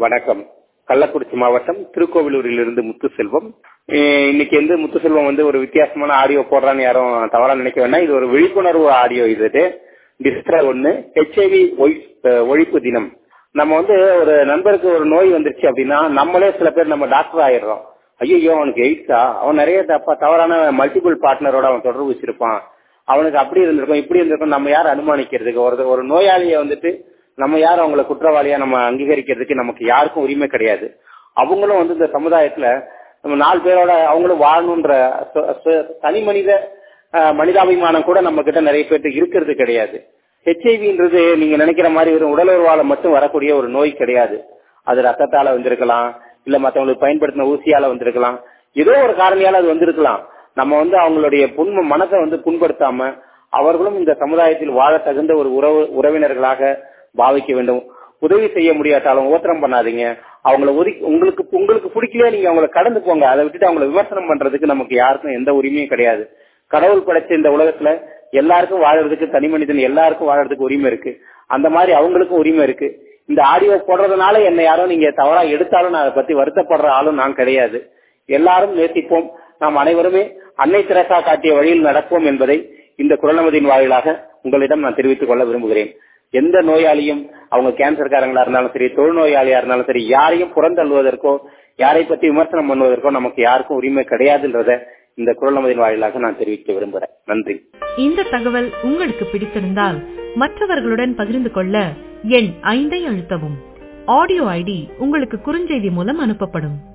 வணக்கம் கள்ளக்குறிச்சி மாவட்டம் திருக்கோவிலூரிலிருந்து முத்துசெல்வம் அஹ் இன்னைக்கு வந்து முத்துசெல்வம் வந்து ஒரு வித்தியாசமான ஆடியோ போடுறான்னு யாரும் தவறா நினைக்க வேண்டாம் இது ஒரு விழிப்புணர்வு ஆடியோ இது டிஸ்டர் ஒன்னு ஹெச்ஐவி ஒழிப்பு தினம் நம்ம வந்து ஒரு நண்பருக்கு ஒரு நோய் வந்துருச்சு அப்படின்னா நம்மளே சில பேர் நம்ம டாக்டர் ஆயிடுறோம் ஐயோ அவனுக்கு எய்ட்ஸா அவன் நிறைய தப்பா தவறான மல்டிபிள் பார்ட்னரோட அவன் தொடர்பு வச்சிருப்பான் அவனுக்கு அப்படி இருந்திருக்கும் இப்படி இருந்திருக்கும் நம்ம யார் அனுமானிக்கிறதுக்கு ஒரு ஒரு நோயாளியை வந்துட்டு நம்ம யார் அவங்கள குற்றவாளியா நம்ம அங்கீகரிக்கிறதுக்கு நமக்கு யாருக்கும் உரிமை கிடையாது அவங்களும் வந்து இந்த சமுதாயத்துல நம்ம நாலு பேரோட அவங்களும் வாழணுன்ற ச- ச- தனி மனித அஹ், மனிதாபிமானம் கூட நம்ம கிட்ட நிறைய பேருக்கு இருக்கிறது கிடையாது ஹெச்ஐவின்றது நீங்க நினைக்கிற மாதிரி வெறும் உடலுறவால மட்டும் வரக்கூடிய ஒரு நோய் கிடையாது அது ரத்தத்தால வந்திருக்கலாம் இல்ல மத்தவங்களுக்கு பயன்படுத்தின ஊசியால வந்திருக்கலாம் ஏதோ ஒரு காரணியால அது வந்திருக்கலாம் நம்ம வந்து அவங்களுடைய புண்ம மனதை வந்து புண்படுத்தாம அவர்களும் இந்த சமுதாயத்தில் வாழ தகுந்த ஒரு உறவு உறவினர்களாக பாவிக்க வேண்டும் உதவி செய்ய முடியாட்டாலும் ஓத்திரம் பண்ணாதீங்க அவங்கள ஒதுக்கி உங்களுக்கு உங்களுக்கு பிடிக்கலையா நீங்க அவங்கள கடந்து போங்க அதை விட்டுட்டு அவங்கள விமர்சனம் பண்றதுக்கு நமக்கு யாருக்கும் எந்த உரிமையும் கிடையாது கடவுள் படைச்ச இந்த உலகத்துல எல்லாருக்கும் வாழறதுக்கு தனி மனிதன் எல்லாருக்கும் வாழறதுக்கு உரிமை இருக்கு அந்த மாதிரி அவங்களுக்கும் உரிமை இருக்கு இந்த ஆடியோ போடுறதுனால என்ன யாரும் நீங்க தவறா எடுத்தாலும் நான் அதை பத்தி வருத்தப்படுற ஆளும் நான் கிடையாது எல்லாரும் நேசிப்போம் நாம் அனைவருமே அன்னை திரசா காட்டிய வழியில் நடப்போம் என்பதை இந்த குரலமதியின் வாயிலாக உங்களிடம் நான் தெரிவித்துக் கொள்ள விரும்புகிறேன் எந்த நோயாளியும் அவங்க கேன்சர்காரங்களா இருந்தாலும் சரி தொழுநோயாளியா இருந்தாலும் சரி யாரையும் புறந்தள்ளுவதற்கோ யாரை பத்தி விமர்சனம் பண்ணுவதற்கோ நமக்கு யாருக்கும் உரிமை கிடையாதுன்றத இந்த குரலமதியின் வாயிலாக நான் தெரிவிக்க விரும்புகிறேன் நன்றி இந்த தகவல் உங்களுக்கு பிடித்திருந்தால் மற்றவர்களுடன் பகிர்ந்து கொள்ள எண் ஐந்தை அழுத்தவும் ஆடியோ ஐடி உங்களுக்கு குறுஞ்செய்தி மூலம் அனுப்பப்படும்